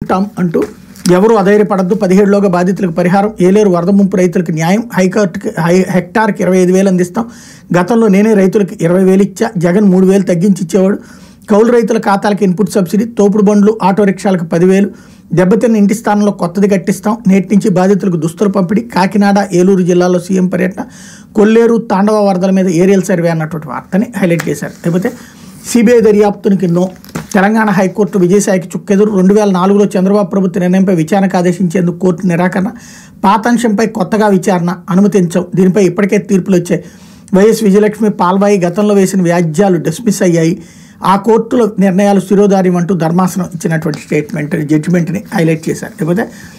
ఎదుర్కొంటాం అంటూ ఎవరు అధైర్యపడద్దు పదిహేడులోగా బాధితులకు పరిహారం ఏలేరు వరద ముంపు రైతులకు న్యాయం హైకోర్టుకి హై హెక్టార్కి ఇరవై ఐదు వేలు అందిస్తాం గతంలో నేనే రైతులకు ఇరవై వేలు ఇచ్చా జగన్ మూడు వేలు తగ్గించి ఇచ్చేవాడు కౌలు రైతుల ఖాతాలకు ఇన్పుట్ సబ్సిడీ తోపుడు బండ్లు ఆటో రిక్షాలకు పదివేలు దెబ్బతిన్న ఇంటి స్థానంలో కొత్తది కట్టిస్తాం నేటి నుంచి బాధితులకు దుస్తుల పంపిణీ కాకినాడ ఏలూరు జిల్లాలో సీఎం పర్యటన కొల్లేరు తాండవ వరదల మీద ఏరియల్ సర్వే అన్నటువంటి వార్తని హైలైట్ చేశారు లేకపోతే సిబిఐ దర్యాప్తునికి నో తెలంగాణ హైకోర్టు విజయసాయికి చుక్కెదురు రెండు వేల నాలుగులో చంద్రబాబు ప్రభుత్వ నిర్ణయంపై విచారణకు ఆదేశించేందుకు కోర్టు నిరాకరణ పాత అంశంపై కొత్తగా విచారణ అనుమతించవు దీనిపై ఇప్పటికే తీర్పులు వచ్చాయి వైఎస్ విజయలక్ష్మి పాల్వాయి గతంలో వేసిన వ్యాజ్యాలు డిస్మిస్ అయ్యాయి ఆ కోర్టుల నిర్ణయాలు శిరోధార్యం అంటూ ధర్మాసనం ఇచ్చినటువంటి స్టేట్మెంట్ జడ్జిమెంట్ని హైలైట్ చేశారు లేకపోతే